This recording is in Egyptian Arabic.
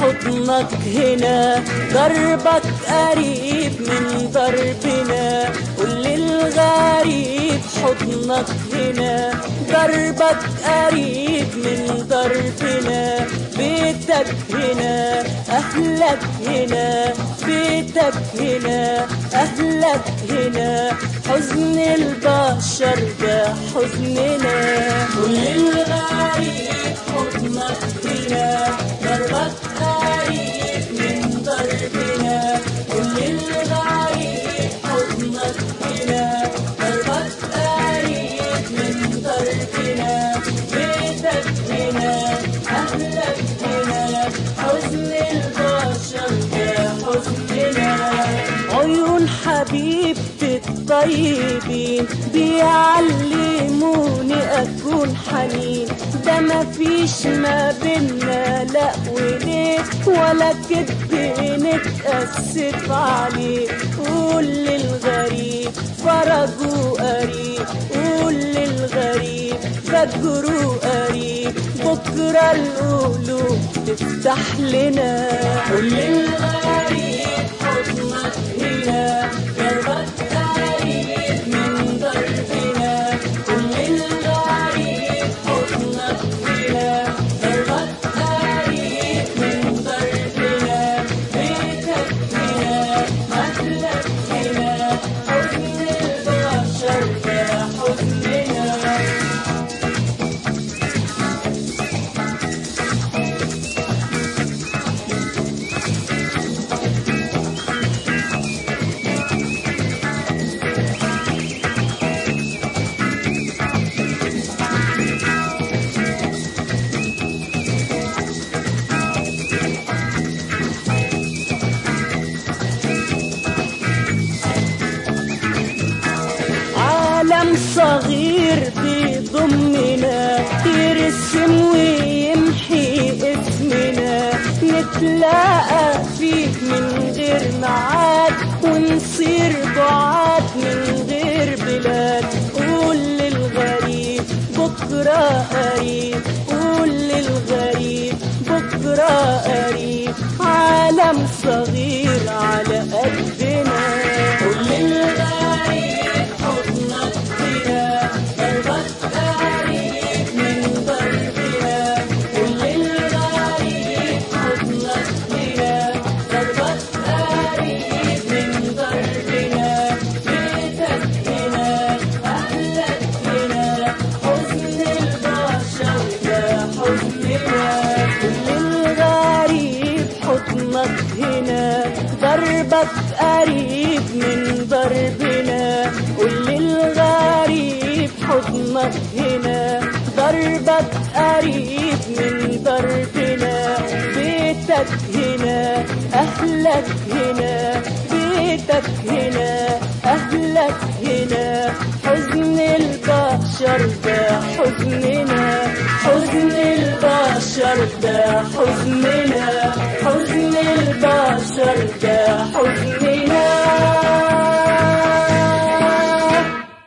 حضنك هنا ضربك قريب من ضربنا قول للغريب حضنك هنا ضربك قريب من ضربنا بيتك هنا أهلك هنا بيتك هنا أهلك هنا حزن البشر ده حزننا قول للغريب حضنك هنا ضربك قريب من ضربنا قول للغريب حضنك هنا ضربك قريب من ضربنا بيتك هنا أهلك هنا حزن البشر ده حزننا عيون حبيبتي الطيبين بيعلموني أكون حنين ده مفيش ما بينا لا وليه ولا كدب نتأسف عليه قول للغريب فرجه قريب قول للغريب فجره قريب بكرة القلوب تفتح لنا قول للغريب حضنك هنا ضربك قريب من ضربنا قول للغريب حضنك هنا ضربك قريب من ضربنا بيتك هنا أهلك هنا حزن البشر ده حزننا عالم صغير بيضمنا يرسم ويمحي اسمنا نتلاقى فيك من غير ميعاد ونصير بعاد من غير بلاد قول للغريب بكرة قريب قول للغريب بكرة قريب عالم صغير على قدنا قول للغريب حضنك هنا ضربك قريب من ضربنا قول للغريب حضنك هنا ضربك قريب من ضربنا بيتك هنا أهلك هنا حزن البشر ده حزننا قول للغريب حضنك هنا ضربك قريب من ضربنا قول للغريب حضنك هنا ضربك قريب من ضربنا بيتك هنا أهلك هنا بيتك هنا أهلك هنا حزن البشر ده حزننا حزن البشر ده حزننا